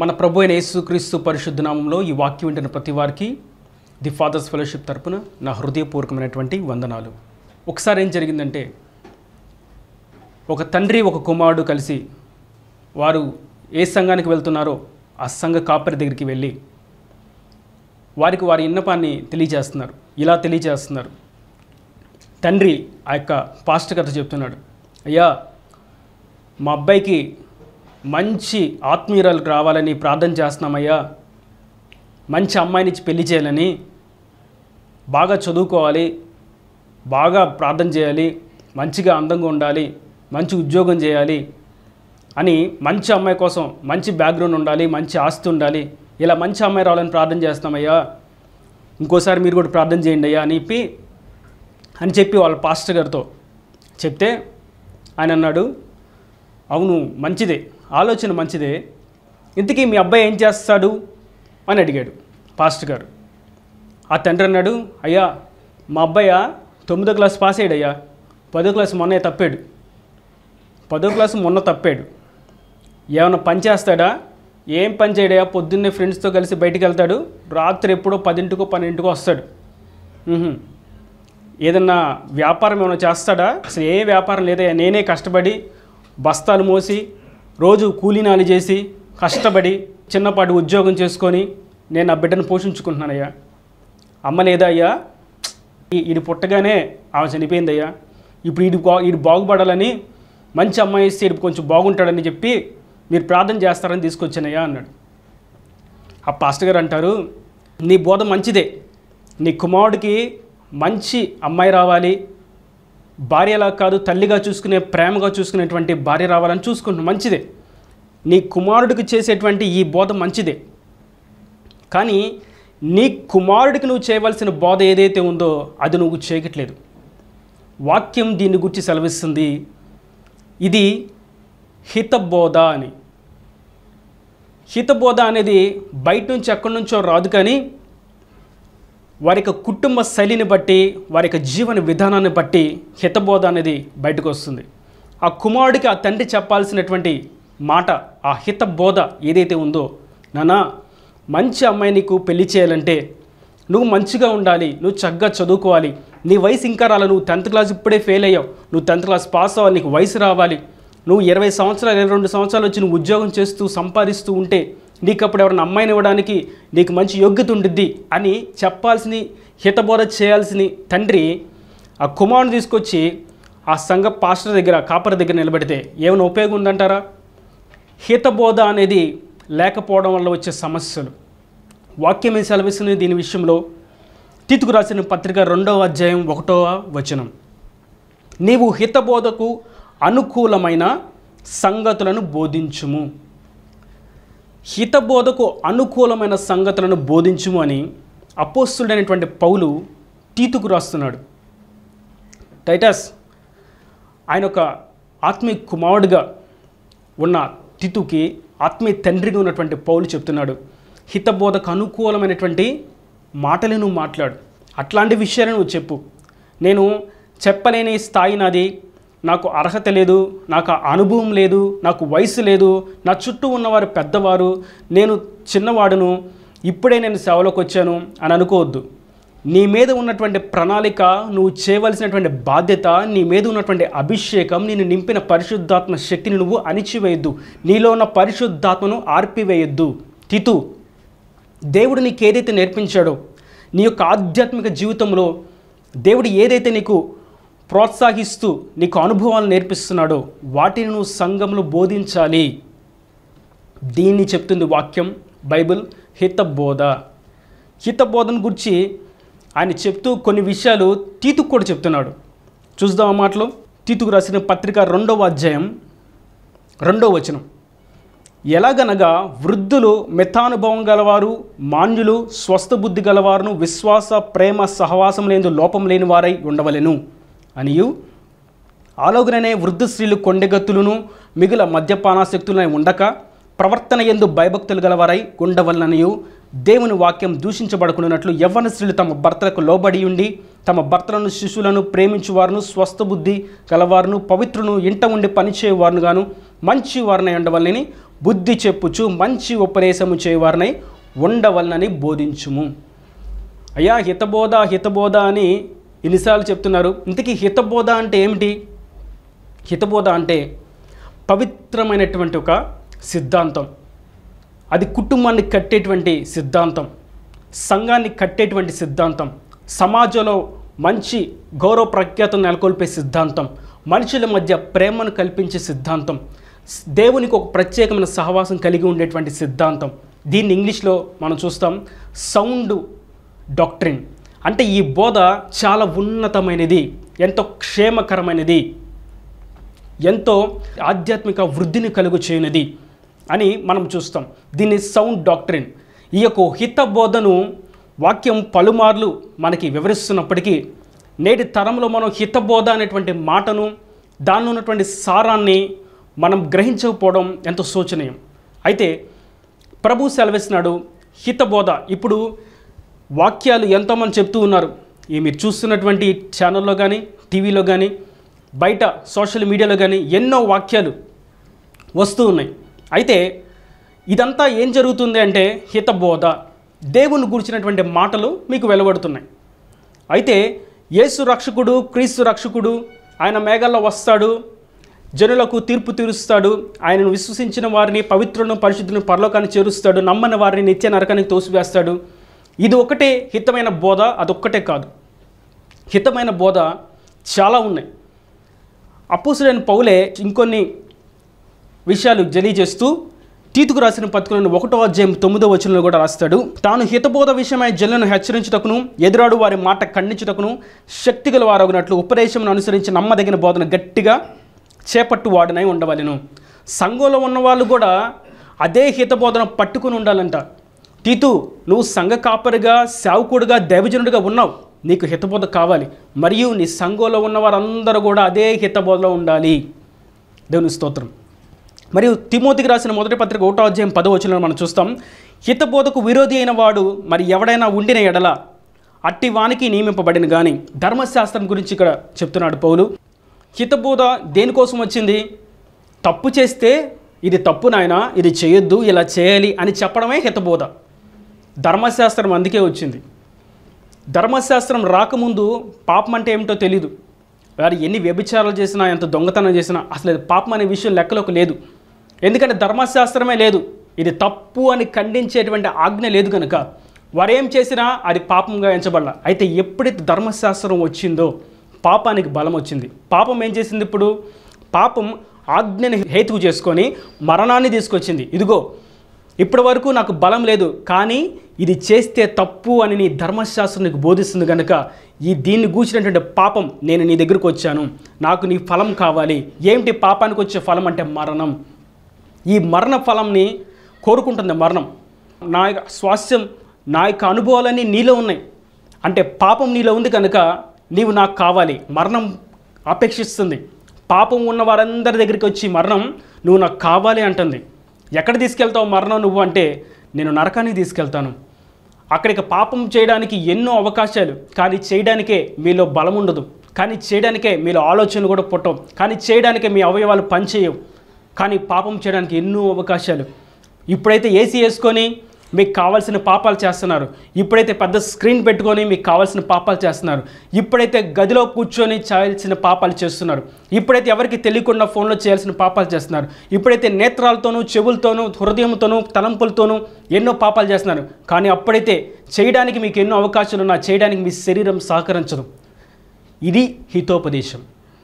మన ప్రభు అయిన యేసుక్రీస్తు పరిశుద్ధ నామంలో ఈ వాక్యం వింటున్న ప్రతి వారికి ది ఫాదర్స్ ఫెలోషిప్ తరపున నా హృదయపూర్వకమైనటువంటి వందనాలు ఒకసారి ఏం జరిగిందంటే ఒక తండ్రి ఒక కుమారుడు కలిసి వారు ఏ సంఘానికి వెళ్తున్నారో ఆ సంఘ కాపరి దగ్గరికి వెళ్ళి వారికి వారి విన్నపాన్ని తెలియజేస్తున్నారు ఇలా తెలియజేస్తున్నారు తండ్రి ఆ యొక్క పాస్టర్ కథ చెప్తున్నాడు అయ్యా మా అబ్బాయికి మంచి ఆత్మీయురాలు రావాలని ప్రార్థన చేస్తున్నామయ్యా మంచి అమ్మాయినిచ్చి పెళ్లి చేయాలని బాగా చదువుకోవాలి బాగా ప్రార్థన చేయాలి మంచిగా అందంగా ఉండాలి మంచి ఉద్యోగం చేయాలి అని మంచి అమ్మాయి కోసం మంచి బ్యాక్గ్రౌండ్ ఉండాలి మంచి ఆస్తి ఉండాలి ఇలా మంచి అమ్మాయి రావాలని ప్రార్థన చేస్తామయ్యా ఇంకోసారి మీరు కూడా ప్రార్థన చేయండి అయ్యా అని చెప్పి అని చెప్పి వాళ్ళ పాస్టర్ గారితో చెప్తే ఆయన అన్నాడు అవును మంచిదే ఆలోచన మంచిదే ఇంతకీ మీ అబ్బాయి ఏం చేస్తాడు అని అడిగాడు పాస్టర్ గారు ఆ తండ్రి అన్నాడు అయ్యా మా అబ్బాయి తొమ్మిదో క్లాస్ పాస్ అయ్యాడు అయ్యా పదో క్లాస్ మొన్నే తప్పాడు పదో క్లాస్ మొన్న తప్పాడు ఏమైనా పని చేస్తాడా ఏం పని చేయడయా పొద్దున్నే ఫ్రెండ్స్తో కలిసి బయటికి వెళ్తాడు రాత్రి ఎప్పుడో పదింటికో పన్నెండింటికో వస్తాడు ఉహుం. ఏదన్నా వ్యాపారం ఏమైనా చేస్తాడా అసలు ఏ వ్యాపారం లేదయ్యా నేనే కష్టపడి బస్తాలు మోసి రోజు కూలీనాలు చేసి కష్టపడి చిన్నపాటి ఉద్యోగం చేసుకొని నేను నా బిడ్డను పోషించుకుంటున్నానయ్యా అమ్మ లేదా అయ్యా ఈ- ఈడు పుట్టగానే ఆమె చనిపోయిందయ్యా ఇప్పుడు ఈడు బా ఈడు బాగుపడాలని మంచి అమ్మాయి ఇస్తే ఈడు కొంచెం బాగుంటాడని చెప్పి మీరు ప్రార్థన చేస్తారని తీసుకొచ్చానయ్యా అన్నాడు ఆ పాస్టర్ గారు అంటారు నీ బోధ మంచిదే నీ కుమారుడికి మంచి అమ్మాయి రావాలి భార్యలా కాదు తల్లిగా చూసుకునే ప్రేమగా చూసుకునేటువంటి భార్య రావాలని చూసుకుంటున్నావు మంచిదే నీ కుమారుడికి చేసేటువంటి ఈ బోధ మంచిదే కానీ నీ కుమారుడికి నువ్వు చేయవలసిన బోధ ఏదైతే ఉందో అది నువ్వు చేయట్లేదు వాక్యం దీన్ని గురించి సెలవిస్తుంది ఇది హితబోధ అని హితబోధ అనేది బయట నుంచి ఎక్కడి నుంచో రాదు కానీ వారి యొక్క కుటుంబ శైలిని బట్టి వారి యొక్క జీవన విధానాన్ని బట్టి హితబోధ అనేది బయటకు వస్తుంది ఆ కుమారుడికి ఆ తండ్రి చెప్పాల్సినటువంటి మాట ఆ హితబోధ ఏదైతే ఉందో నానా మంచి అమ్మాయి నీకు పెళ్లి చేయాలంటే నువ్వు మంచిగా ఉండాలి నువ్వు చక్కగా చదువుకోవాలి నీ వయసు ఇంకా రాలి నువ్వు టెన్త్ క్లాస్ ఇప్పుడే ఫెయిల్ అయ్యావు నువ్వు టెన్త్ క్లాస్ పాస్ అవ్వాలి నీకు వయసు రావాలి నువ్వు ఇరవై సంవత్సరాలు ఇరవై రెండు సంవత్సరాలు వచ్చి నువ్వు ఉద్యోగం చేస్తూ సంపాదిస్తూ ఉంటే నీకు అప్పుడు ఎవరైనా అమ్మాయిని ఇవ్వడానికి నీకు మంచి యోగ్యత ఉండిద్ది అని చెప్పాల్సిన హితబోధ చేయాల్సిన తండ్రి ఆ కుమారుని తీసుకొచ్చి ఆ సంఘ పాస్టర్ దగ్గర కాపర్ దగ్గర నిలబెడితే ఏమైనా ఉపయోగం ఉందంటారా హితబోధ అనేది లేకపోవడం వల్ల వచ్చే సమస్యలు వాక్యం ఏం సెలవిస్తుంది దీని విషయంలో తీతుకు రాసిన పత్రిక రెండవ అధ్యాయం ఒకటవ వచనం నీవు హితబోధకు అనుకూలమైన సంగతులను బోధించుము హితబోధకు అనుకూలమైన సంగతులను బోధించుము అని అపోస్తుడైనటువంటి పౌలు తీతుకు రాస్తున్నాడు టైటస్ ఆయన ఒక ఆత్మీయ కుమారుడుగా ఉన్న తితుకి ఆత్మీయ తండ్రిగా ఉన్నటువంటి పౌలు చెప్తున్నాడు హితబోధకు అనుకూలమైనటువంటి మాటలు నువ్వు మాట్లాడు అట్లాంటి విషయాలు నువ్వు చెప్పు నేను చెప్పలేని స్థాయి నాది నాకు అర్హత లేదు నాకు ఆ అనుభవం లేదు నాకు వయసు లేదు నా చుట్టూ ఉన్నవారు పెద్దవారు నేను చిన్నవాడును ఇప్పుడే నేను సేవలోకి వచ్చాను అని అనుకోవద్దు నీ మీద ఉన్నటువంటి ప్రణాళిక నువ్వు చేయవలసినటువంటి బాధ్యత నీ మీద ఉన్నటువంటి అభిషేకం నేను నింపిన పరిశుద్ధాత్మ శక్తిని నువ్వు అణిచివేయద్దు నీలో ఉన్న పరిశుద్ధాత్మను ఆర్పివేయొద్దు తితు దేవుడు నీకు ఏదైతే నేర్పించాడో నీ యొక్క ఆధ్యాత్మిక జీవితంలో దేవుడు ఏదైతే నీకు ప్రోత్సహిస్తూ నీకు అనుభవాలు నేర్పిస్తున్నాడో వాటిని నువ్వు సంఘంలో బోధించాలి దీన్ని చెప్తుంది వాక్యం బైబిల్ హితబోధ హితబోధన గురించి ఆయన చెప్తూ కొన్ని విషయాలు తీతుకు కూడా చెప్తున్నాడు చూద్దాం ఆ మాటలో తీతుకు రాసిన పత్రిక రెండవ అధ్యాయం రెండవ వచనం ఎలాగనగా వృద్ధులు మితానుభవం గలవారు మాన్యులు స్వస్థ బుద్ధి గలవారును విశ్వాస ప్రేమ సహవాసం లేని లోపం లేని వారై ఉండవలెను అనియు ఆలోగుననే వృద్ధ స్త్రీలు కొండెగత్తులను మిగుల మద్యపానాసక్తులై ఉండక ప్రవర్తన ఎందు భయభక్తులు గలవారై ఉండవలననియు దేవుని వాక్యం దూషించబడుకున్నట్లు యవ్వన స్త్రీలు తమ భర్తలకు లోబడి ఉండి తమ భర్తలను శిశువులను ప్రేమించువారును స్వస్థ బుద్ధి గలవారును పవిత్రును ఇంట ఉండి పనిచేయవారును గాను మంచి వారిని ఉండవలని బుద్ధి చెప్పుచు మంచి ఉపదేశము చేయవారినై ఉండవలనని బోధించుము అయ్యా హితబోధ హితబోధ అని ఎన్నిసార్లు చెప్తున్నారు ఇంతకీ హితబోధ అంటే ఏమిటి హితబోధ అంటే పవిత్రమైనటువంటి ఒక సిద్ధాంతం అది కుటుంబాన్ని కట్టేటువంటి సిద్ధాంతం సంఘాన్ని కట్టేటువంటి సిద్ధాంతం సమాజంలో మంచి గౌరవ ప్రఖ్యాతను నెలకొల్పే సిద్ధాంతం మనుషుల మధ్య ప్రేమను కల్పించే సిద్ధాంతం స్- దేవునికి ఒక ప్రత్యేకమైన సహవాసం కలిగి ఉండేటువంటి సిద్ధాంతం దీన్ని ఇంగ్లీష్లో మనం చూస్తాం సౌండ్ డాక్ట్రిన్ అంటే ఈ బోధ చాలా ఉన్నతమైనది ఎంతో క్షేమకరమైనది ఎంతో ఆధ్యాత్మిక వృద్ధిని కలుగు చేయనిది అని మనం చూస్తాం దీన్ని సౌండ్ డాక్ట్రిన్ ఈ యొక్క హిత బోధను వాక్యం పలుమార్లు మనకి వివరిస్తున్నప్పటికీ నేటి తరంలో మనం హితబోధ అనేటువంటి మాటను దానిలో ఉన్నటువంటి సారాన్ని మనం గ్రహించకపోవడం ఎంతో శోచనీయం అయితే ప్రభు సెలవిస్తున్నాడు హితబోధ ఇప్పుడు వాక్యాలు ఎంతోమంది చెప్తూ ఉన్నారు ఈ మీరు చూస్తున్నటువంటి ఛానల్లో కానీ టీవీలో కానీ బయట సోషల్ మీడియాలో కానీ ఎన్నో వాక్యాలు వస్తూ ఉన్నాయి అయితే ఇదంతా ఏం జరుగుతుంది అంటే హితబోధ దేవుని గురించినటువంటి మాటలు మీకు వెలువడుతున్నాయి అయితే యేసు రక్షకుడు క్రీస్తు రక్షకుడు ఆయన మేఘాల్లో వస్తాడు జనులకు తీర్పు తీరుస్తాడు ఆయనను విశ్వసించిన వారిని పవిత్రులను పరిశుద్ధులను పరలోకాన్ని చేరుస్తాడు నమ్మని వారిని నిత్య నరకానికి తోసివేస్తాడు ఇది ఒకటే హితమైన బోధ అదొక్కటే కాదు హితమైన బోధ చాలా ఉన్నాయి అప్పుసుడైన పౌలే ఇంకొన్ని విషయాలు తెలియజేస్తూ తీతుకు రాసిన పత్రికలను ఒకటో అధ్యాయం తొమ్మిదో వచనంలో కూడా రాస్తాడు తాను హితబోధ విషయమై జనులను హెచ్చరించుటకును ఎదురాడు వారి మాట ఖండించుటకును శక్తిగల వారగినట్లు ఉపదేశమును అనుసరించి నమ్మదగిన బోధన గట్టిగా చేపట్టు వాడినై ఉండవలెను సంఘంలో ఉన్న వాళ్ళు కూడా అదే హితబోధన పట్టుకుని ఉండాలంట తీతు నువ్వు సంఘ కాపరిగా సేవకుడిగా దైవజనుడిగా ఉన్నావు నీకు హితబోధ కావాలి మరియు నీ సంఘంలో ఉన్న వారందరూ కూడా అదే హితబోధలో ఉండాలి దేవుని స్తోత్రం మరియు తిమోతికి రాసిన మొదటి పత్రిక ఒకటో అధ్యాయం పదో వచనంలో మనం చూస్తాం హితబోధకు విరోధి అయిన వాడు మరి ఎవడైనా ఉండిన ఎడల అట్టి వానికి నియమింపబడిన కానీ ధర్మశాస్త్రం గురించి ఇక్కడ చెప్తున్నాడు పౌలు హితబోధ దేనికోసం వచ్చింది తప్పు చేస్తే ఇది తప్పు నాయనా ఇది చేయొద్దు ఇలా చేయాలి అని చెప్పడమే హితబోధ ధర్మశాస్త్రం అందుకే వచ్చింది ధర్మశాస్త్రం రాకముందు పాపం అంటే ఏమిటో తెలియదు వారు ఎన్ని వ్యభిచారాలు చేసినా ఎంత దొంగతనం చేసినా అసలు ఇది పాపం అనే విషయం లెక్కలోకి లేదు ఎందుకంటే ధర్మశాస్త్రమే లేదు ఇది తప్పు అని ఖండించేటువంటి ఆజ్ఞ లేదు కనుక వారు ఏం చేసినా అది పాపంగా ఎంచబడాల అయితే ఎప్పుడైతే ధర్మశాస్త్రం వచ్చిందో పాపానికి బలం వచ్చింది పాపం ఏం చేసింది ఇప్పుడు పాపం ఆజ్ఞని హేతువు చేసుకొని మరణాన్ని తీసుకొచ్చింది ఇదిగో ఇప్పటి వరకు నాకు బలం లేదు కానీ ఇది చేస్తే తప్పు అని నీ ధర్మశాస్త్రం నీకు బోధిస్తుంది కనుక ఈ దీన్ని గూచినటువంటి పాపం నేను నీ దగ్గరకు వచ్చాను నాకు నీ ఫలం కావాలి ఏమిటి పాపానికి వచ్చే ఫలం అంటే మరణం ఈ మరణ ఫలంని కోరుకుంటుంది మరణం నా యొక్క స్వాస్థ్యం నా యొక్క అనుభవాలన్నీ నీలో ఉన్నాయి అంటే పాపం నీలో ఉంది కనుక నీవు నాకు కావాలి మరణం అపేక్షిస్తుంది పాపం ఉన్న వారందరి దగ్గరికి వచ్చి మరణం నువ్వు నాకు కావాలి అంటుంది ఎక్కడ తీసుకెళ్తావు మరణం నువ్వు అంటే నేను నరకానికి తీసుకెళ్తాను అక్కడికి పాపం చేయడానికి ఎన్నో అవకాశాలు కానీ చేయడానికే మీలో బలం ఉండదు కానీ చేయడానికే మీలో ఆలోచనలు కూడా పుట్టవు కానీ చేయడానికే మీ అవయవాలు పనిచేయవు కానీ పాపం చేయడానికి ఎన్నో అవకాశాలు ఇప్పుడైతే ఏసీ వేసుకొని మీకు కావాల్సిన పాపాలు చేస్తున్నారు ఇప్పుడైతే పెద్ద స్క్రీన్ పెట్టుకొని మీకు కావాల్సిన పాపాలు చేస్తున్నారు ఇప్పుడైతే గదిలో కూర్చొని చేయాల్సిన పాపాలు చేస్తున్నారు ఇప్పుడైతే ఎవరికి తెలియకుండా ఫోన్లో చేయాల్సిన పాపాలు చేస్తున్నారు ఇప్పుడైతే నేత్రాలతోనూ చెవులతోనూ హృదయంతోనూ తలంపులతోనూ ఎన్నో పాపాలు చేస్తున్నారు కానీ అప్పుడైతే చేయడానికి మీకు ఎన్నో అవకాశాలు ఉన్నా చేయడానికి మీ శరీరం సహకరించదు ఇది హితోపదేశం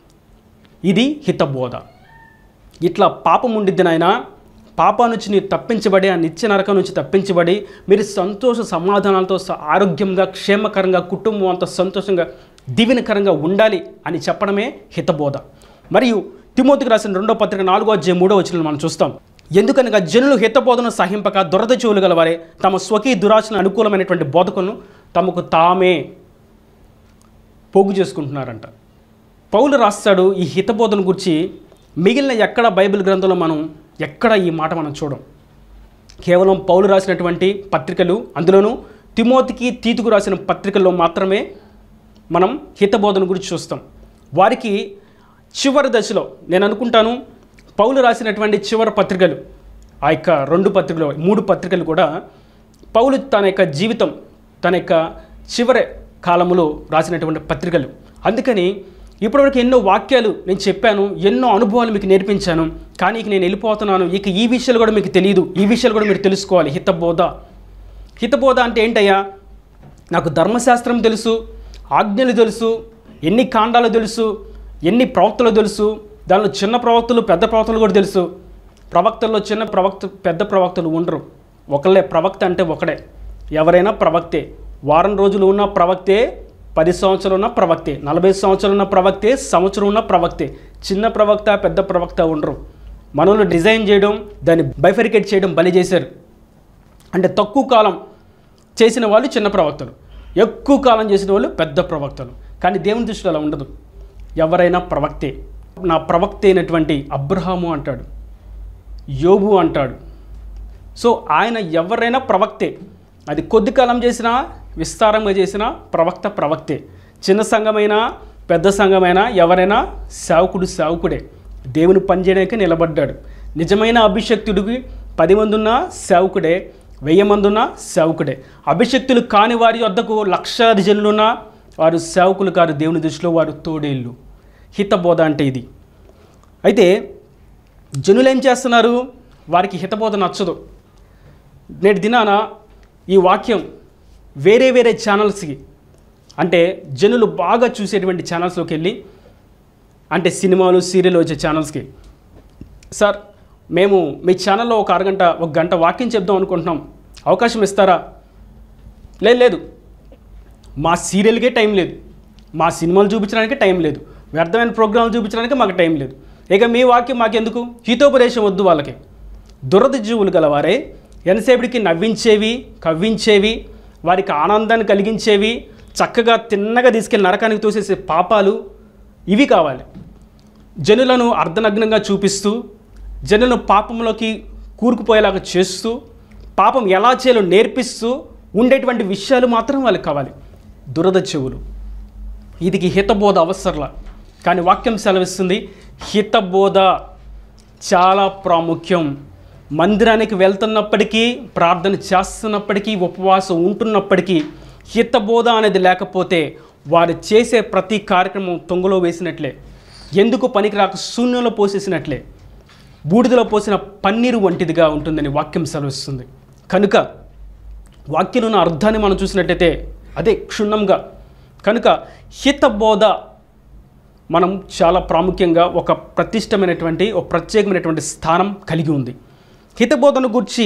ఇది హితబోధ ఇట్లా పాపం ఉండిద్ది నాయన పాపా నుంచి మీరు తప్పించబడి ఆ నిత్య నరకం నుంచి తప్పించబడి మీరు సంతోష సమాధానాలతో స- ఆరోగ్యంగా క్షేమకరంగా కుటుంబం అంతా సంతోషంగా దీవెనకరంగా ఉండాలి అని చెప్పడమే హితబోధ మరియు తిమోతికి రాసిన రెండో పత్రిక నాలుగో అధ్యాయం మూడో వచ్చిన మనం చూస్తాం ఎందుకనగా జనులు హితబోధను సహింపక దురద చెవులు గలవారే తమ స్వకీయ దురాశను అనుకూలమైనటువంటి బోధకులను తమకు తామే పోగు చేసుకుంటున్నారంట పౌలు రాస్తాడు ఈ హితబోధన గురించి మిగిలిన ఎక్కడ బైబిల్ గ్రంథంలో మనం ఎక్కడ ఈ మాట మనం చూడం కేవలం పౌలు రాసినటువంటి పత్రికలు అందులోనూ తిమోతికి తీతుకు రాసిన పత్రికల్లో మాత్రమే మనం హితబోధన గురించి చూస్తాం వారికి చివరి దశలో నేను అనుకుంటాను పౌలు రాసినటువంటి చివరి పత్రికలు ఆ యొక్క రెండు పత్రికలు మూడు పత్రికలు కూడా పౌలు తన యొక్క జీవితం తన యొక్క చివరి కాలంలో రాసినటువంటి పత్రికలు అందుకని ఇప్పటివరకు ఎన్నో వాక్యాలు నేను చెప్పాను ఎన్నో అనుభవాలు మీకు నేర్పించాను కానీ ఇక నేను వెళ్ళిపోతున్నాను ఇక ఈ విషయాలు కూడా మీకు తెలియదు ఈ విషయాలు కూడా మీరు తెలుసుకోవాలి హితబోధ హితబోధ అంటే ఏంటయ్యా నాకు ధర్మశాస్త్రం తెలుసు ఆజ్ఞలు తెలుసు ఎన్ని కాండాలు తెలుసు ఎన్ని ప్రవక్తలు తెలుసు దానిలో చిన్న ప్రవక్తలు పెద్ద ప్రవక్తలు కూడా తెలుసు ప్రవక్తల్లో చిన్న ప్రవక్త పెద్ద ప్రవక్తలు ఉండరు ఒకళ్ళే ప్రవక్త అంటే ఒకడే ఎవరైనా ప్రవక్తే వారం రోజులు ఉన్న ప్రవక్తే పది సంవత్సరాలు ఉన్న ప్రవక్తే నలభై సంవత్సరాలు ఉన్న ప్రవక్తే సంవత్సరం ఉన్న ప్రవక్తే చిన్న ప్రవక్త పెద్ద ప్రవక్త ఉండరు మనలో డిజైన్ చేయడం దాన్ని బైఫరికేట్ చేయడం బలి చేశారు అంటే తక్కువ కాలం చేసిన వాళ్ళు చిన్న ప్రవక్తలు ఎక్కువ కాలం చేసిన వాళ్ళు పెద్ద ప్రవక్తలు కానీ దేవుని దృష్టిలో అలా ఉండదు ఎవరైనా ప్రవక్తే నా ప్రవక్త అయినటువంటి అబ్రహాము అంటాడు యోబు అంటాడు సో ఆయన ఎవరైనా ప్రవక్తే అది కొద్ది కాలం చేసినా విస్తారంగా చేసినా ప్రవక్త ప్రవక్తే చిన్న సంఘమైనా పెద్ద సంఘమైనా ఎవరైనా సేవకుడు సేవకుడే దేవుని పనిచేయడానికి నిలబడ్డాడు నిజమైన అభిషక్తుడికి పది మంది ఉన్న సేవకుడే వెయ్యి మంది ఉన్న సేవకుడే అభిషక్తులు కాని వారి వద్దకు లక్షాది జనులున్నా వారు సేవకులు కారు దేవుని దృష్టిలో వారు తోడేళ్ళు హితబోధ అంటే ఇది అయితే జనులు ఏం చేస్తున్నారు వారికి హితబోధ నచ్చదు నేటి దినాన ఈ వాక్యం వేరే వేరే ఛానల్స్కి అంటే జనులు బాగా చూసేటువంటి ఛానల్స్లోకి వెళ్ళి అంటే సినిమాలు సీరియల్ వచ్చే ఛానల్స్కి సార్ మేము మీ ఛానల్లో ఒక అరగంట ఒక గంట వాక్యం చెప్దాం అనుకుంటున్నాం అవకాశం ఇస్తారా లేదు లేదు మా సీరియల్కే టైం లేదు మా సినిమాలు చూపించడానికి టైం లేదు వ్యర్థమైన ప్రోగ్రాంలు చూపించడానికి మాకు టైం లేదు ఇక మీ వాక్యం మాకెందుకు హితోపదేశం వద్దు వాళ్ళకి దురద జీవులు గలవారే ఎంతసేపటికి నవ్వించేవి కవ్వించేవి వారికి ఆనందాన్ని కలిగించేవి చక్కగా తిన్నగా తీసుకెళ్ళి నరకానికి తోసేసే పాపాలు ఇవి కావాలి జనులను అర్ధనగ్నంగా చూపిస్తూ జనులను పాపంలోకి కూరుకుపోయేలాగా చేస్తూ పాపం ఎలా చేయాలో నేర్పిస్తూ ఉండేటువంటి విషయాలు మాత్రం వాళ్ళకి కావాలి దురద చెవులు ఇదికి హితబోధ అవసరంలా కానీ వాక్యం సెలవిస్తుంది హితబోధ చాలా ప్రాముఖ్యం మందిరానికి వెళ్తున్నప్పటికీ ప్రార్థన చేస్తున్నప్పటికీ ఉపవాసం ఉంటున్నప్పటికీ హితబోధ అనేది లేకపోతే వారు చేసే ప్రతి కార్యక్రమం తొంగలో వేసినట్లే ఎందుకు పనికిరాక శూన్యంలో పోసేసినట్లే బూడిదలో పోసిన పన్నీరు వంటిదిగా ఉంటుందని వాక్యం సెలవిస్తుంది కనుక వాక్యం ఉన్న అర్థాన్ని మనం చూసినట్టయితే అదే క్షుణ్ణంగా కనుక హితబోధ మనం చాలా ప్రాముఖ్యంగా ఒక ప్రతిష్టమైనటువంటి ఒక ప్రత్యేకమైనటువంటి స్థానం కలిగి ఉంది హితబోధను గురించి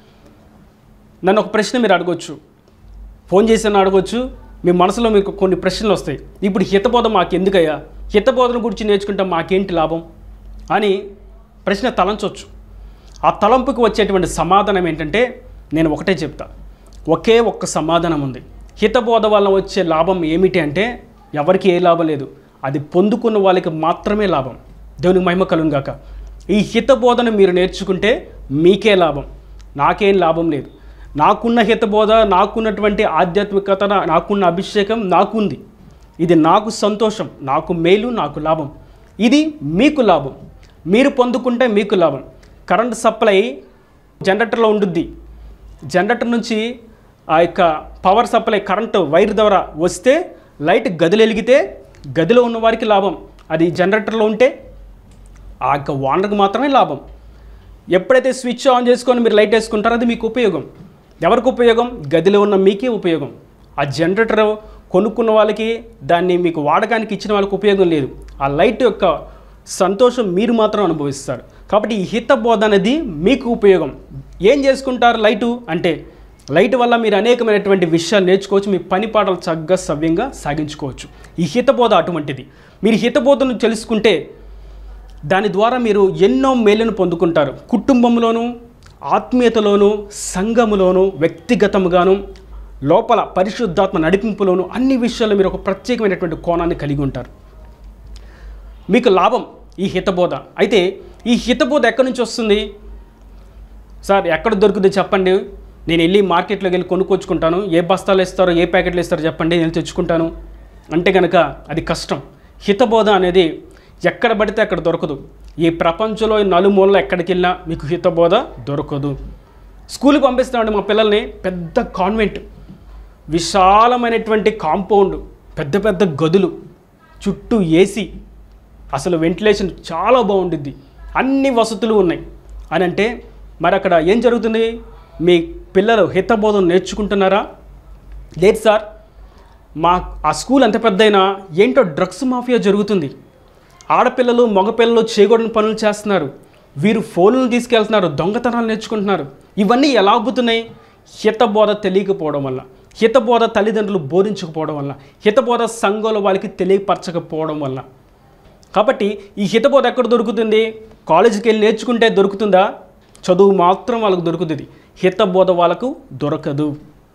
నన్ను ఒక ప్రశ్న మీరు అడగొచ్చు ఫోన్ చేసి నన్ను అడగొచ్చు మీ మనసులో మీకు కొన్ని ప్రశ్నలు వస్తాయి ఇప్పుడు హితబోధ మాకు ఎందుకయ్యా హితబోధన గురించి నేర్చుకుంటే మాకేంటి లాభం అని ప్రశ్న తలంచవచ్చు ఆ తలంపుకి వచ్చేటువంటి సమాధానం ఏంటంటే నేను ఒకటే చెప్తా ఒకే ఒక్క సమాధానం ఉంది హితబోధ వల్ల వచ్చే లాభం ఏమిటి అంటే ఎవరికి ఏ లాభం లేదు అది పొందుకున్న వాళ్ళకి మాత్రమే లాభం దేవునికి మహిమ కలుగును గాక ఈ హితబోధను మీరు నేర్చుకుంటే మీకే లాభం నాకేం లాభం లేదు నాకున్న హితబోధ నాకున్నటువంటి ఆధ్యాత్మికత నా- నాకున్న అభిషేకం నాకుంది ఇది నాకు సంతోషం నాకు మేలు నాకు లాభం ఇది మీకు లాభం మీరు పొందుకుంటే మీకు లాభం కరెంట్ సప్లై జనరేటర్లో ఉండుద్ది జనరేటర్ నుంచి ఆ యొక్క పవర్ సప్లై కరెంటు వైర్ ద్వారా వస్తే లైట్ గదిలో వెలిగితే గదిలో ఉన్న వారికి లాభం అది జనరేటర్లో ఉంటే ఆ యొక్క ఓనర్కి మాత్రమే లాభం ఎప్పుడైతే స్విచ్ ఆన్ చేసుకొని మీరు లైట్ వేసుకుంటారో అది మీకు ఉపయోగం ఎవరికి ఉపయోగం గదిలో ఉన్న మీకే ఉపయోగం ఆ జనరేటర్ కొనుక్కున్న వాళ్ళకి దాన్ని మీకు వాడకానికి ఇచ్చిన వాళ్ళకి ఉపయోగం లేదు ఆ లైట్ యొక్క సంతోషం మీరు మాత్రం అనుభవిస్తారు కాబట్టి ఈ హిత బోధ అనేది మీకు ఉపయోగం ఏం చేసుకుంటారు లైటు అంటే లైట్ వల్ల మీరు అనేకమైనటువంటి విషయాలు నేర్చుకోవచ్చు మీ పని పాటలు చక్కగా సవ్యంగా సాగించుకోవచ్చు ఈ హితబోధ అటువంటిది మీరు హితబోధను తెలుసుకుంటే దాని ద్వారా మీరు ఎన్నో మేలును పొందుకుంటారు కుటుంబంలోనూ ఆత్మీయతలోనూ సంఘములోనూ వ్యక్తిగతముగాను లోపల పరిశుద్ధాత్మ నడిపింపులోను అన్ని విషయాల్లో మీరు ఒక ప్రత్యేకమైనటువంటి కోణాన్ని కలిగి ఉంటారు మీకు లాభం ఈ హితబోధ అయితే ఈ హితబోధ ఎక్కడి నుంచి వస్తుంది సార్ ఎక్కడ దొరుకుతుందో చెప్పండి నేను వెళ్ళి మార్కెట్లోకి వెళ్ళి కొనుక్కొచ్చుకుంటాను ఏ బస్తాలు ఇస్తారో ఏ ప్యాకెట్లు ఇస్తారో చెప్పండి నేను తెచ్చుకుంటాను అంటే కనుక అది కష్టం హితబోధ అనేది ఎక్కడ పడితే అక్కడ దొరకదు ఈ ప్రపంచంలో ఈ నలుమూలలో ఎక్కడికి వెళ్ళినా మీకు హితబోధ దొరకదు స్కూల్కి పంపిస్తున్నామండి మా పిల్లల్ని పెద్ద కాన్వెంట్ విశాలమైనటువంటి కాంపౌండ్ పెద్ద పెద్ద గదులు చుట్టూ ఏసీ అసలు వెంటిలేషన్ చాలా బాగుంటుంది అన్ని వసతులు ఉన్నాయి అని అంటే మరి అక్కడ ఏం జరుగుతుంది మీ పిల్లలు హితబోధం నేర్చుకుంటున్నారా లేదు సార్ మా ఆ స్కూల్ ఎంత పెద్దయినా ఏంటో డ్రగ్స్ మాఫియా జరుగుతుంది ఆడపిల్లలు మగపిల్లలు చేయకూడని పనులు చేస్తున్నారు వీరు ఫోన్లను తీసుకెళ్తున్నారు దొంగతనాలు నేర్చుకుంటున్నారు ఇవన్నీ ఎలా అబ్బుతున్నాయి హితబోధ తెలియకపోవడం వల్ల హితబోధ తల్లిదండ్రులు బోధించకపోవడం వల్ల హితబోధ సంఘంలో వాళ్ళకి తెలియపరచకపోవడం వల్ల కాబట్టి ఈ హితబోధ ఎక్కడ దొరుకుతుంది కాలేజీకి వెళ్ళి నేర్చుకుంటే దొరుకుతుందా చదువు మాత్రం వాళ్ళకు దొరుకుతుంది హితబోధ వాళ్ళకు దొరకదు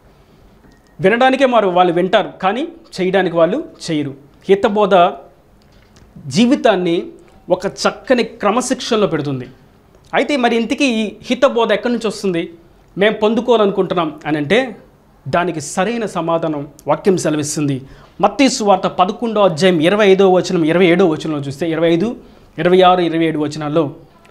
వినడానికే మారు వాళ్ళు వింటారు కానీ చేయడానికి వాళ్ళు చేయరు హితబోధ జీవితాన్ని ఒక చక్కని క్రమశిక్షణలో పెడుతుంది అయితే మరి ఇంతకీ ఈ హితబోధ ఎక్కడి నుంచి వస్తుంది మేము పొందుకోవాలనుకుంటున్నాం అని అంటే దానికి సరైన సమాధానం వాక్యం సెలవిస్తుంది మత్తి సువార్త పదకొండో అధ్యాయం ఇరవై ఐదో వచనం ఇరవై ఏడో వచనంలో చూస్తే ఇరవై ఐదు ఇరవై ఆరు ఇరవై ఏడు వచనాల్లో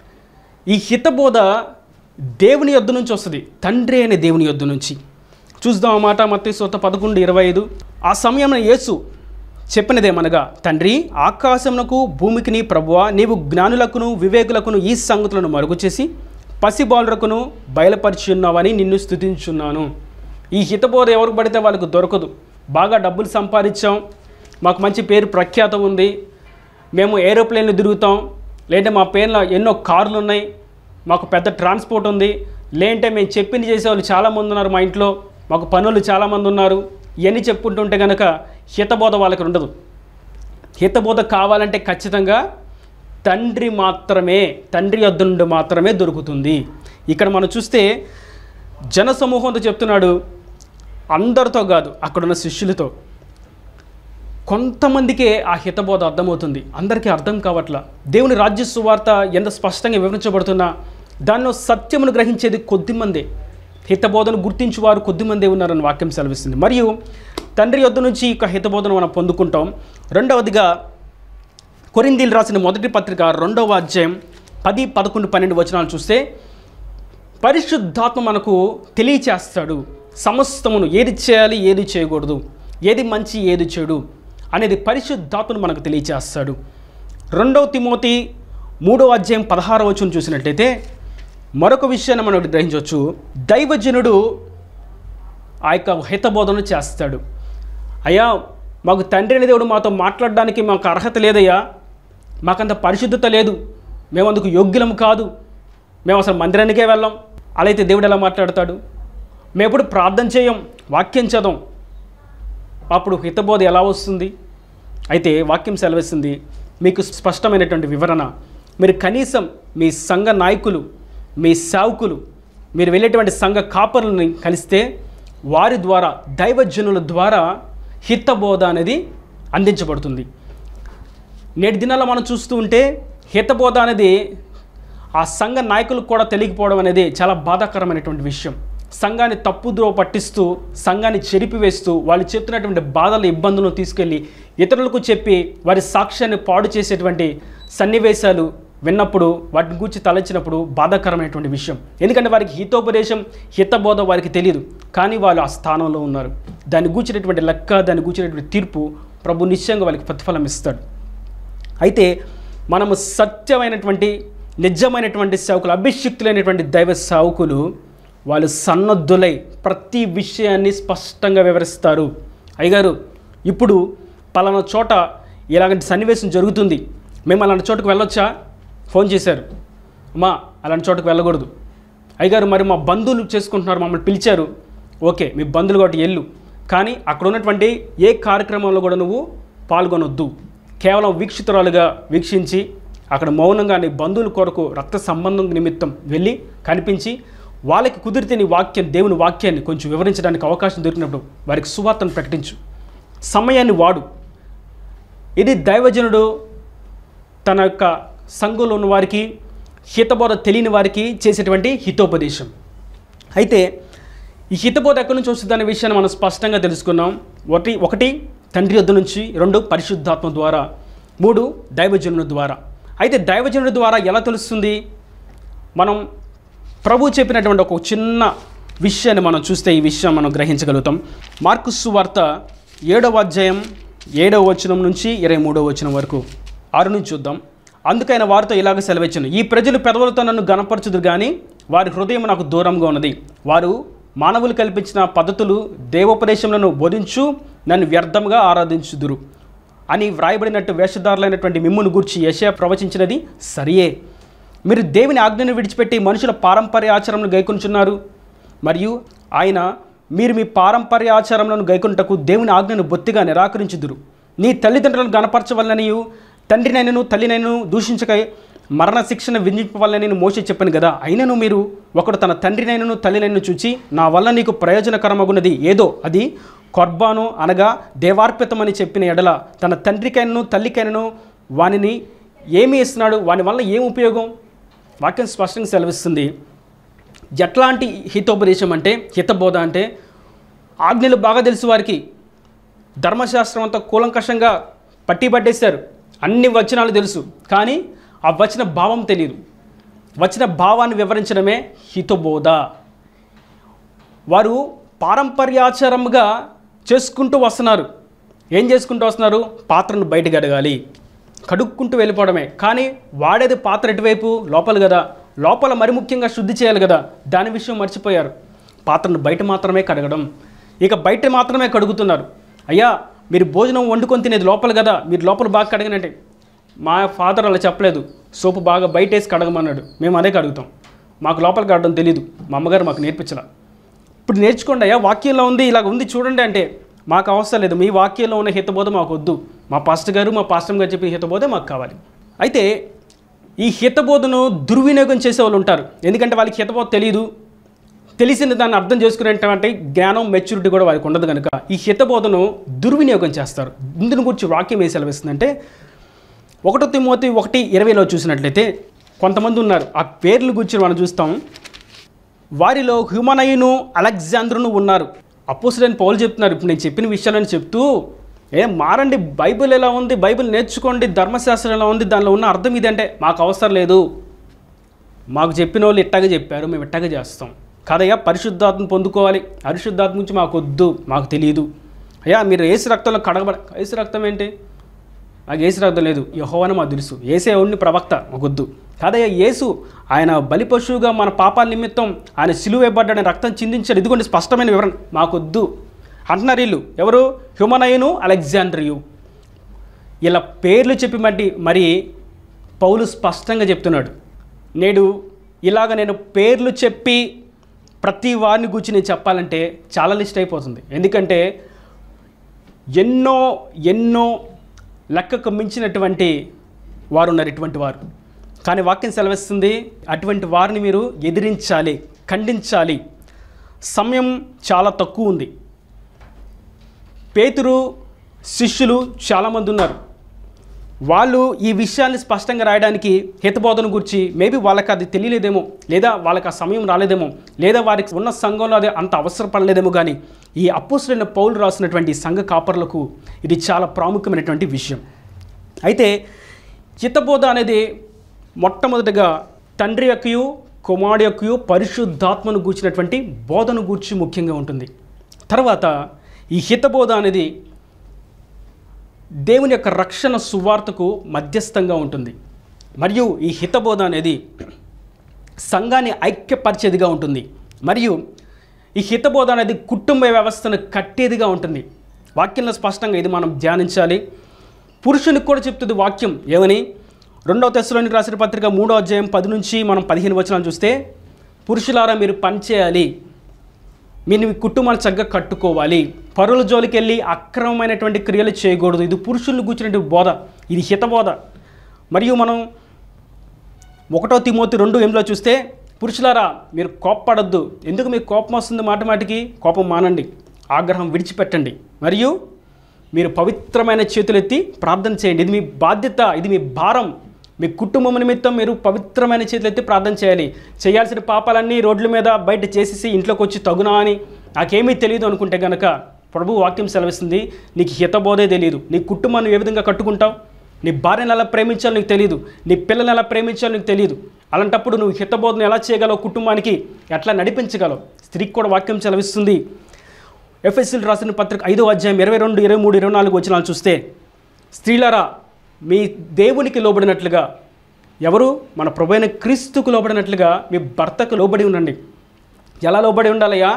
ఈ హితబోధ దేవుని యొద్ద నుంచి వస్తుంది తండ్రి అనే దేవుని యొద్ద నుంచి చూద్దాం ఆ మాట మత్తి సొత్త పదకొండు ఇరవై ఐదు ఆ సమయంలో యేసు చెప్పినదేమనగా తండ్రి ఆకాశమునకు భూమికిని ప్రభువా నీవు జ్ఞానులకును వివేకులకును ఈ సంగతులను మరుగు చేసి పసిబాలురకును బయలుపరిచి ఉన్నావని నిన్ను స్థుతించున్నాను ఈ హితబోధ ఎవరికి పడితే వాళ్ళకు దొరకదు బాగా డబ్బులు సంపాదించాం మాకు మంచి పేరు ప్రఖ్యాతం ఉంది మేము ఏరోప్లేన్లు తిరుగుతాం లేదంటే మా పేర్లో ఎన్నో కార్లు ఉన్నాయి మాకు పెద్ద ట్రాన్స్పోర్ట్ ఉంది లేదంటే మేము చెప్పింది చేసేవాళ్ళు చాలామంది ఉన్నారు మా ఇంట్లో మాకు పనులు చాలామంది ఉన్నారు ఇవన్నీ చెప్పుకుంటుంటే కనుక హితబోధ వాళ్ళకి ఉండదు హితబోధ కావాలంటే ఖచ్చితంగా తండ్రి మాత్రమే తండ్రి యొద్ద నుండి మాత్రమే దొరుకుతుంది ఇక్కడ మనం చూస్తే జనసమూహంతో చెప్తున్నాడు అందరితో కాదు అక్కడున్న శిష్యులతో కొంతమందికే ఆ హితబోధ అర్థమవుతుంది అందరికీ అర్థం కావట్లా దేవుని రాజ్య సువార్త ఎంత స్పష్టంగా వివరించబడుతున్నా దానిలో సత్యమును గ్రహించేది కొద్దిమందే హితబోధను గుర్తించి వారు కొద్దిమందే ఉన్నారని వాక్యం సెలవిస్తుంది మరియు తండ్రి యొద్ద నుంచి ఈ యొక్క హితబోధను మనం పొందుకుంటాం రెండవదిగా కొరిందీలు రాసిన మొదటి పత్రిక రెండవ అధ్యాయం పది పదకొండు పన్నెండు వచనాలు చూస్తే పరిశుద్ధాత్మ మనకు తెలియచేస్తాడు సమస్తమును ఏది చేయాలి ఏది చేయకూడదు ఏది మంచి ఏది చెడు అనేది పరిశుద్ధాత్మను మనకు తెలియచేస్తాడు రెండవ తిమోతి మూడవ అధ్యాయం పదహారవ వచనం చూసినట్టయితే మరొక విషయాన్ని మనం ఒకటి గ్రహించవచ్చు దైవజనుడు ఆ యొక్క హితబోధన చేస్తాడు అయ్యా మాకు తండ్రి అనే దేవుడు మాతో మాట్లాడడానికి మాకు అర్హత లేదయ్యా మాకంత పరిశుద్ధత లేదు మేము అందుకు యోగ్యులం కాదు మేము అసలు మందిరానికే వెళ్ళాం అలా అయితే దేవుడు ఎలా మాట్లాడతాడు మేము ఎప్పుడు ప్రార్థన చేయం వాక్యం చదవం అప్పుడు హితబోధ ఎలా వస్తుంది అయితే వాక్యం సెలవిస్తుంది మీకు స్పష్టమైనటువంటి వివరణ మీరు కనీసం మీ సంఘ నాయకులు మీ సేవకులు మీరు వెళ్ళేటువంటి సంఘ కాపరులని కలిస్తే వారి ద్వారా దైవజనుల ద్వారా హితబోధ అనేది అందించబడుతుంది నేటి దినాల్లో మనం చూస్తూ ఉంటే హితబోధ అనేది ఆ సంఘ నాయకులకు కూడా తెలియకపోవడం అనేది చాలా బాధాకరమైనటువంటి విషయం సంఘాన్ని తప్పుద్రోవ పట్టిస్తూ సంఘాన్ని చెరిపివేస్తూ వాళ్ళు చెప్తున్నటువంటి బాధల ఇబ్బందులను తీసుకెళ్ళి ఇతరులకు చెప్పి వారి సాక్ష్యాన్ని పాడు చేసేటువంటి సన్నివేశాలు విన్నప్పుడు వాటిని గూర్చి తలచినప్పుడు బాధాకరమైనటువంటి విషయం ఎందుకంటే వారికి హితోపదేశం హితబోధ వారికి తెలియదు కానీ వాళ్ళు ఆ స్థానంలో ఉన్నారు దాన్ని గూర్చినటువంటి లెక్క దాన్ని గూర్చినటువంటి తీర్పు ప్రభు నిశ్చయంగా వాళ్ళకి ప్రతిఫలం ఇస్తాడు అయితే మనము సత్యమైనటువంటి నిజమైనటువంటి సేవకులు అభిషిక్తులైనటువంటి దైవ సేవకులు వాళ్ళు సన్నద్ధులై ప్రతి విషయాన్ని స్పష్టంగా వివరిస్తారు అయ్యగారు ఇప్పుడు పలానా చోట ఇలాంటి సన్నివేశం జరుగుతుంది మేము అలాంటి చోటుకు వెళ్ళొచ్చా ఫోన్ చేశారు అమ్మా అలాంటి చోటుకు వెళ్ళకూడదు అయ్యగారు మరి మా బంధువులు చేసుకుంటున్నారు మమ్మల్ని పిలిచారు ఓకే మీ బంధువులు కాబట్టి వెళ్ళు కానీ అక్కడ ఉన్నటువంటి ఏ కార్యక్రమంలో కూడా నువ్వు పాల్గొనొద్దు కేవలం వీక్షితురాలుగా వీక్షించి అక్కడ మౌనంగా నీ బంధువుల కొరకు రక్త సంబంధం నిమిత్తం వెళ్ళి కనిపించి వాళ్ళకి కుదిరితే నీ వాక్యం దేవుని వాక్యాన్ని కొంచెం వివరించడానికి అవకాశం దొరికినప్పుడు వారికి సువార్తను ప్రకటించు సమయాన్ని వాడు ఇది దైవజనుడు తన యొక్క సంఘంలో ఉన్న వారికి హితబోధ తెలియని వారికి చేసేటువంటి హితోపదేశం అయితే ఈ హితబోధ ఎక్కడి నుంచి వస్తుందనే విషయాన్ని మనం స్పష్టంగా తెలుసుకున్నాం ఒకటి ఒకటి తండ్రి యొద్ద నుంచి రెండు పరిశుద్ధాత్మ ద్వారా మూడు దైవజనుల ద్వారా అయితే దైవజనుల ద్వారా ఎలా తెలుస్తుంది మనం ప్రభు చెప్పినటువంటి ఒక చిన్న విషయాన్ని మనం చూస్తే ఈ విషయం మనం గ్రహించగలుగుతాం మార్కుసు వార్త ఏడవ అధ్యాయం ఏడవ వచనం నుంచి ఇరవై మూడవ వచనం వరకు ఆరు నుంచి చూద్దాం అందుకైన వారితో ఇలాగ సెలవిచ్చాను ఈ ప్రజలు పెదవులతో నన్ను గణపరచుదురు కానీ వారి హృదయం నాకు దూరంగా ఉన్నది వారు మానవులు కల్పించిన పద్ధతులు దేవోపదేశములను బోధించు నన్ను వ్యర్థంగా ఆరాధించుదురు అని వ్రాయబడినట్టు వేషధారులైనటువంటి మిమ్మును గూర్చి యశయ ప్రవచించినది సరియే మీరు దేవుని ఆజ్ఞను విడిచిపెట్టి మనుషుల పారంపర్య ఆచారములను గైకొనుచున్నారు మరియు ఆయన మీరు మీ పారంపర్య ఆచారములను గైకొనుటకు దేవుని ఆజ్ఞను బొత్తిగా నిరాకరించుదురు నీ తల్లిదండ్రులను గణపరచవలననియు తండ్రినైనను తల్లినైనను దూషించక మరణ శిక్షణ విధింపవలని నేను మోసే చెప్పాను కదా అయినను మీరు ఒకడు తన తండ్రినైనను తల్లినైనను చూచి నా వల్ల నీకు ప్రయోజనకరమగున్నది ఏదో అది కొర్బాను అనగా దేవార్పితమని చెప్పిన ఎడల తన తండ్రికైనను తల్లికైనను వానిని ఏమి ఇస్తున్నాడు వాని వల్ల ఏం ఉపయోగం వాక్యం స్పష్టంగా సెలవిస్తుంది ఎట్లాంటి హితోపదేశం అంటే హితబోధ అంటే ఆజ్ఞలు బాగా తెలుసు వారికి ధర్మశాస్త్రం అంతా కూలంకషంగా పట్టి పట్టేశారు అన్ని వచనాలు తెలుసు కానీ ఆ వచన భావం తెలియదు వచ్చిన భావాన్ని వివరించడమే హితబోధ వారు పారంపర్యాచారంగా చేసుకుంటూ వస్తున్నారు ఏం చేసుకుంటూ వస్తున్నారు పాత్రను బయటకు అడగాలి కడుక్కుంటూ వెళ్ళిపోవడమే కానీ వాడేది పాత్ర ఎటువైపు లోపల కదా లోపల మరి ముఖ్యంగా శుద్ధి చేయాలి కదా దాని విషయం మర్చిపోయారు పాత్రను బయట మాత్రమే కడగడం ఇక బయట మాత్రమే కడుగుతున్నారు అయ్యా మీరు భోజనం వండుకొని తినేది లోపల కదా మీరు లోపల బాగా కడగనంటే మా ఫాదర్ అలా చెప్పలేదు సోపు బాగా బయట వేసి కడగమన్నాడు మేము అదే కడుగుతాం మాకు లోపల కడగడం తెలియదు మా అమ్మగారు మాకు నేర్పించలా ఇప్పుడు నేర్చుకోండి అయ్యా వాక్యంలో ఉంది ఇలాగ ఉంది చూడండి అంటే మాకు అవసరం లేదు మీ వాక్యంలో ఉన్న హితబోధ మాకు వద్దు మా పాస్టర్ గారు మా పాస్టర్ గారు చెప్పిన హితబోధ మాకు కావాలి అయితే ఈ హితబోధను దుర్వినియోగం చేసే వాళ్ళు ఉంటారు ఎందుకంటే వాళ్ళకి హితబోధ తెలియదు తెలిసిన దాన్ని అర్థం చేసుకునేటువంటి జ్ఞానం మెచ్యూరిటీ కూడా వారికి ఉండదు కనుక ఈ హితబోధను దుర్వినియోగం చేస్తారు ఇందుని గురించి వాక్యం ఏ సెలవిస్తుందంటే ఒకటో తిమోతి ఒకటి ఇరవైలో చూసినట్లయితే కొంతమంది ఉన్నారు ఆ పేర్ల గురించి మనం చూస్తాం వారిలో హ్యూమనయును అలెగ్జాంద్రును ఉన్నారు అపోసుడని పౌలు చెప్తున్నారు ఇప్పుడు నేను చెప్పిన విషయాలని చెప్తూ ఏ మారండి బైబిల్ ఎలా ఉంది బైబిల్ నేర్చుకోండి ధర్మశాస్త్రం ఎలా ఉంది దానిలో ఉన్న అర్థం ఇదంటే మాకు అవసరం లేదు మాకు చెప్పిన వాళ్ళు ఇట్టగా చెప్పారు మేము ఇట్టగా చేస్తాం కాదయ్యా పరిశుద్ధాత్మ పొందుకోవాలి పరిశుద్ధాత్మ గురించి మాకు వద్దు మాకు తెలియదు అయ్యా మీరు ఏసు రక్తంలో కడగబడ ఏసు రక్తం ఏంటి నాకు ఏసు రక్తం లేదు యహోవని మాకు తెలుసు ఏసే ఉండి ప్రవక్త మాకొద్దు కాదయ్యా యేసు ఆయన బలి పశువుగా మన పాపాల నిమిత్తం ఆయన సిలువ వేయబడ్డాడని రక్తం చిందించాడు ఇదిగోండి స్పష్టమైన వివరణ మాకొద్దు అంటున్నారు వీళ్ళు ఎవరు హ్యుమనయును అలెగ్జాండ్రియు ఇలా పేర్లు చెప్పి మట్టి మరి పౌలు స్పష్టంగా చెప్తున్నాడు నేడు ఇలాగ నేను పేర్లు చెప్పి ప్రతి వారిని గురించి నేను చెప్పాలంటే చాలా లిస్ట్ అయిపోతుంది ఎందుకంటే ఎన్నో ఎన్నో లెక్కకు మించినటువంటి వారు ఉన్నారు ఇటువంటి వారు కానీ వాక్యం సెలవిస్తుంది అటువంటి వారిని మీరు ఎదిరించాలి ఖండించాలి సమయం చాలా తక్కువ ఉంది పేతురు శిష్యులు చాలామంది ఉన్నారు వాళ్ళు ఈ విషయాన్ని స్పష్టంగా రాయడానికి హితబోధన గురించి మేబీ వాళ్ళకి అది తెలియలేదేమో లేదా వాళ్ళకి ఆ సమయం రాలేదేమో లేదా వారికి ఉన్న సంఘంలో అది అంత అవసరపడలేదేమో కానీ ఈ అప్పుసులైన పౌలు రాసినటువంటి సంఘ కాపర్లకు ఇది చాలా ప్రాముఖ్యమైనటువంటి విషయం అయితే హితబోధ అనేది మొట్టమొదటిగా తండ్రి యొక్కయు కుమారుడు యొక్కయు పరిశుద్ధాత్మను గూర్చినటువంటి బోధను గూర్చి ముఖ్యంగా ఉంటుంది తర్వాత ఈ హితబోధ అనేది దేవుని యొక్క రక్షణ సువార్తకు మధ్యస్థంగా ఉంటుంది మరియు ఈ హితబోధ అనేది సంఘాన్ని ఐక్యపరిచేదిగా ఉంటుంది మరియు ఈ హితబోధ అనేది కుటుంబ వ్యవస్థను కట్టేదిగా ఉంటుంది వాక్యంలో స్పష్టంగా ఇది మనం ధ్యానించాలి పురుషునికి కూడా చెప్తుంది వాక్యం ఏమని రెండవ తెశలోనికి రాసిన పత్రిక మూడో అధ్యాయం పది నుంచి మనం పదిహేను వచనాలు చూస్తే పురుషులారా మీరు పనిచేయాలి మీరు మీ కుటుంబాన్ని చక్కగా కట్టుకోవాలి పరుల జోలికి వెళ్ళి అక్రమమైనటువంటి క్రియలు చేయకూడదు ఇది పురుషులను కూర్చున్నటువంటి బోధ ఇది హితబోధ మరియు మనం ఒకటో తిమోతి రెండు ఎనిమిదిలో చూస్తే పురుషులారా మీరు కోప్పడద్దు ఎందుకు మీకు కోపం వస్తుంది మాట మాటికి కోపం మానండి ఆగ్రహం విడిచిపెట్టండి మరియు మీరు పవిత్రమైన చేతులెత్తి ప్రార్థన చేయండి ఇది మీ బాధ్యత ఇది మీ భారం మీ కుటుంబం నిమిత్తం మీరు పవిత్రమైన చేతులెత్తి ప్రార్థన చేయాలి చేయాల్సిన పాపాలన్నీ రోడ్ల మీద బయట చేసేసి ఇంట్లోకి వచ్చి తగునా అని నాకేమీ తెలియదు అనుకుంటే గనక ప్రభు వాక్యం సెలవిస్తుంది నీకు హితబోధే తెలియదు నీ కుటుంబాన్ని ఏ విధంగా కట్టుకుంటావు నీ భార్యను ఎలా ప్రేమించాలో నీకు తెలియదు నీ పిల్లల్ని ఎలా ప్రేమించాలో నీకు తెలియదు అలాంటప్పుడు నువ్వు హితబోధన ఎలా చేయగలవు కుటుంబానికి ఎట్లా నడిపించగలవు స్త్రీకి కూడా వాక్యం చలవిస్తుంది ఎఫ్ఎస్సీలు రాసిన పత్రిక ఐదో అధ్యాయం ఇరవై రెండు ఇరవై మూడు ఇరవై నాలుగు వచ్చినాలు చూస్తే స్త్రీలరా మీ దేవునికి లోబడినట్లుగా ఎవరు మన ప్రభైన క్రీస్తుకు లోబడినట్లుగా మీ భర్తకు లోబడి ఉండండి ఎలా లోబడి ఉండాలయ్యా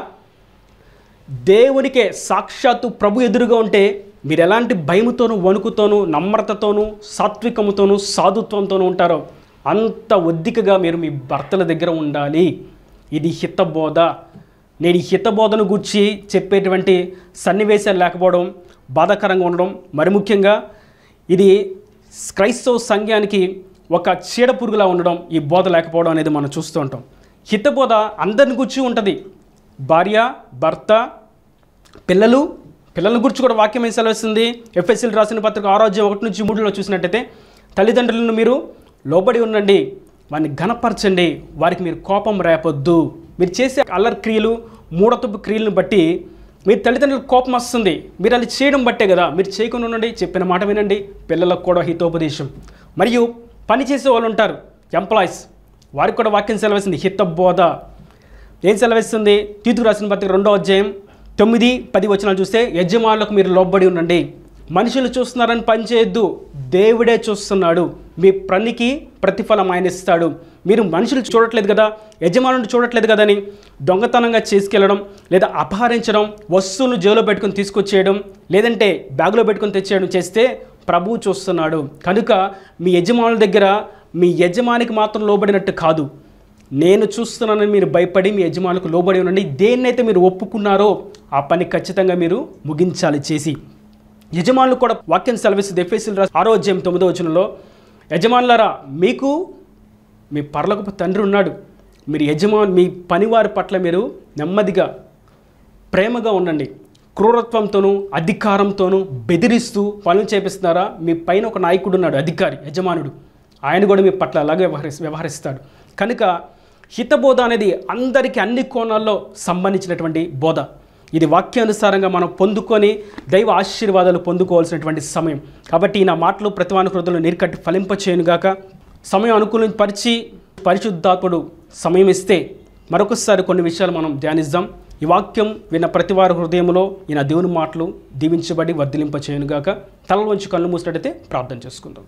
దేవునికే సాక్షాత్తు ప్రభు ఎదురుగా ఉంటే మీరు ఎలాంటి భయముతోనూ వణుకుతోనూ నమ్రతతోనూ సాత్వికముతోనూ సాధుత్వంతోనూ ఉంటారో అంత ఒద్దికగా మీరు మీ భర్తల దగ్గర ఉండాలి ఇది హితబోధ నేను ఈ హితబోధను గురించి చెప్పేటువంటి సన్నివేశాలు లేకపోవడం బాధాకరంగా ఉండడం మరి ముఖ్యంగా ఇది క్రైస్తవ సంఘానికి ఒక చీడ పురుగులా ఉండడం ఈ బోధ లేకపోవడం అనేది మనం చూస్తూ ఉంటాం హితబోధ అందరిని గురించి ఉంటుంది భార్య భర్త పిల్లలు పిల్లల గురించి కూడా వాక్యం ఏం సెలవిస్తుంది ఎఫ్ఎస్సీలు రాసిన పత్రిక ఆరోగ్యం ఒకటి నుంచి మూడులో చూసినట్టయితే తల్లిదండ్రులను మీరు లోబడి ఉండండి వారిని ఘనపరచండి వారికి మీరు కోపం రేపొద్దు మీరు చేసే అల్లరి క్రియలు మూడతపు క్రియలను బట్టి మీ తల్లిదండ్రులకు కోపం వస్తుంది మీరు అది చేయడం బట్టే కదా మీరు చేయకుండా ఉండండి చెప్పిన మాట వినండి పిల్లలకు కూడా హితోపదేశం మరియు పని చేసే వాళ్ళు ఉంటారు ఎంప్లాయీస్ వారికి కూడా వాక్యం సెలవిస్తుంది హితబోధ ఏం సెలవిస్తుంది తీతుకు రాసిన పత్రిక రెండో అధ్యాయం తొమ్మిది పది వచనాలు చూస్తే యజమానులకు మీరు లోబడి ఉండండి మనుషులు చూస్తున్నారని పని చేయొద్దు దేవుడే చూస్తున్నాడు మీ పనికి ప్రతిఫలం ఆయన ఇస్తాడు మీరు మనుషులు చూడట్లేదు కదా యజమానులు చూడట్లేదు కదని దొంగతనంగా చేసుకెళ్ళడం లేదా అపహరించడం వస్తువును జేబులో పెట్టుకొని తీసుకొచ్చేయడం లేదంటే బ్యాగులో పెట్టుకొని తెచ్చేయడం చేస్తే ప్రభువు చూస్తున్నాడు కనుక మీ యజమానుల దగ్గర మీ యజమానికి మాత్రం లోబడినట్టు కాదు నేను చూస్తున్నానని మీరు భయపడి మీ యజమానులకు లోబడి ఉండండి దేన్నైతే మీరు ఒప్పుకున్నారో ఆ పని ఖచ్చితంగా మీరు ముగించాలి చేసి యజమానులు కూడా వాక్యం సెలవిస్తుంది ఎఫ్ఎస్సీలు రాసి ఆరో అధ్యాయం తొమ్మిదో వచనంలో యజమానులారా మీకు మీ పర్లకు తండ్రి ఉన్నాడు మీరు యజమాన్ మీ పనివారి పట్ల మీరు నెమ్మదిగా ప్రేమగా ఉండండి క్రూరత్వంతోనూ అధికారంతోనూ బెదిరిస్తూ పనులు చేపిస్తున్నారా మీ పైన ఒక నాయకుడు ఉన్నాడు అధికారి యజమానుడు ఆయన కూడా మీ పట్ల అలాగే వ్యవహరి వ్యవహరిస్తాడు కనుక హితబోధ అనేది అందరికీ అన్ని కోణాల్లో సంబంధించినటువంటి బోధ ఇది వాక్యానుసారంగా మనం పొందుకొని దైవ ఆశీర్వాదాలు పొందుకోవాల్సినటువంటి సమయం కాబట్టి నా మాటలు ప్రతివాని హృదయంలో నీరుకట్టి ఫలింపచేయునుగాక సమయం అనుకూలం పరిచి పరిశుద్ధాత్ముడు సమయం ఇస్తే మరొకసారి కొన్ని విషయాలు మనం ధ్యానిద్దాం ఈ వాక్యం విన్న ప్రతి వారి హృదయంలో ఈయన దేవుని మాటలు దీవించబడి వర్ధిలింప చేయనుగాక తల వంచి కళ్ళు మూసినట్టయితే ప్రార్థన చేసుకుందాం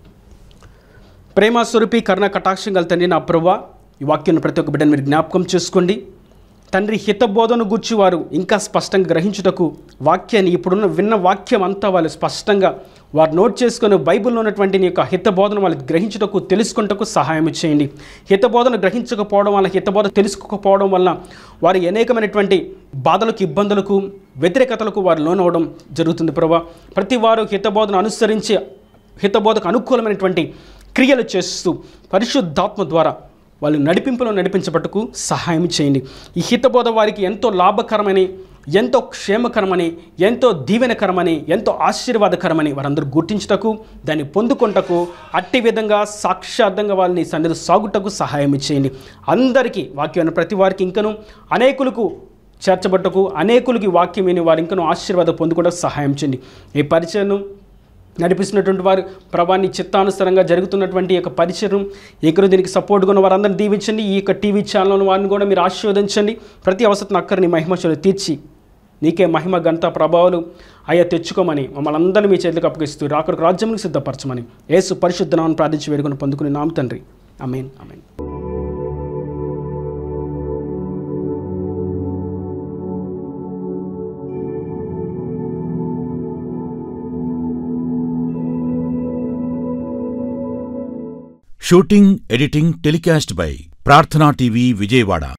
ప్రేమ స్వరూపి కరుణ కటాక్షం గల తండ్రి నా ప్రభా ఈ వాక్యాన్ని ప్రతి ఒక్క బిడ్డను మీరు జ్ఞాపకం చేసుకోండి తండ్రి హితబోధను గూర్చి వారు ఇంకా స్పష్టంగా గ్రహించుటకు వాక్యాన్ని ఇప్పుడున్న విన్న వాక్యం అంతా వాళ్ళు స్పష్టంగా వారు నోట్ చేసుకుని బైబిల్లో ఉన్నటువంటి నీ యొక్క హితబోధన వాళ్ళు గ్రహించుటకు తెలుసుకుంటకు సహాయం చేయండి హితబోధన గ్రహించకపోవడం వల్ల హితబోధ తెలుసుకోకపోవడం వల్ల వారి అనేకమైనటువంటి బాధలకు ఇబ్బందులకు వ్యతిరేకతలకు వారు లోనవడం జరుగుతుంది ప్రభా ప్రతి వారు హితబోధన అనుసరించి హితబోధకు అనుకూలమైనటువంటి క్రియలు చేస్తూ పరిశుద్ధాత్మ ద్వారా వాళ్ళు నడిపింపులో నడిపించబట్టుకు సహాయం చేయండి ఈ హితబోధ వారికి ఎంతో లాభకరమని ఎంతో క్షేమకరమని ఎంతో దీవెనకరమని ఎంతో ఆశీర్వాదకరమని వారందరూ గుర్తించుటకు దాన్ని పొందుకొంటకు అట్టి విధంగా సాక్షార్థంగా వాళ్ళని సన్నిధి సాగుటకు సహాయం చేయండి అందరికీ వాక్యాన్ని ప్రతి వారికి ఇంకను అనేకులకు చేర్చబట్టకు అనేకులకి వాక్యం విని వారు ఇంకను ఆశీర్వాదం పొందుకోవడానికి సహాయం చేయండి ఈ పరిచయను నడిపిస్తున్నటువంటి వారు ప్రభాన్ని చిత్తానుసారంగా జరుగుతున్నటువంటి ఈ యొక్క పరిచయం ఇక్కడ దీనికి సపోర్ట్గా ఉన్న వారందరిని దీవించండి ఈ యొక్క టీవీ ఛానల్ వారిని కూడా మీరు ఆశీర్వదించండి ప్రతి అవసరం అక్కరిని మహిమశలు తీర్చి నీకే మహిమ గంత ప్రభావాలు అయ్యా తెచ్చుకోమని మమ్మల్ని అందరినీ మీ చేతులకు అప్పగిస్తూ రాకరికి రాజ్యానికి సిద్ధపరచమని యేసు పరిశుద్ధనాన్ని ప్రార్థించి వేడుకొని పొందుకుని నామ తండ్రి amen amen shooting editing telecast by Prarthana TV Vijayawada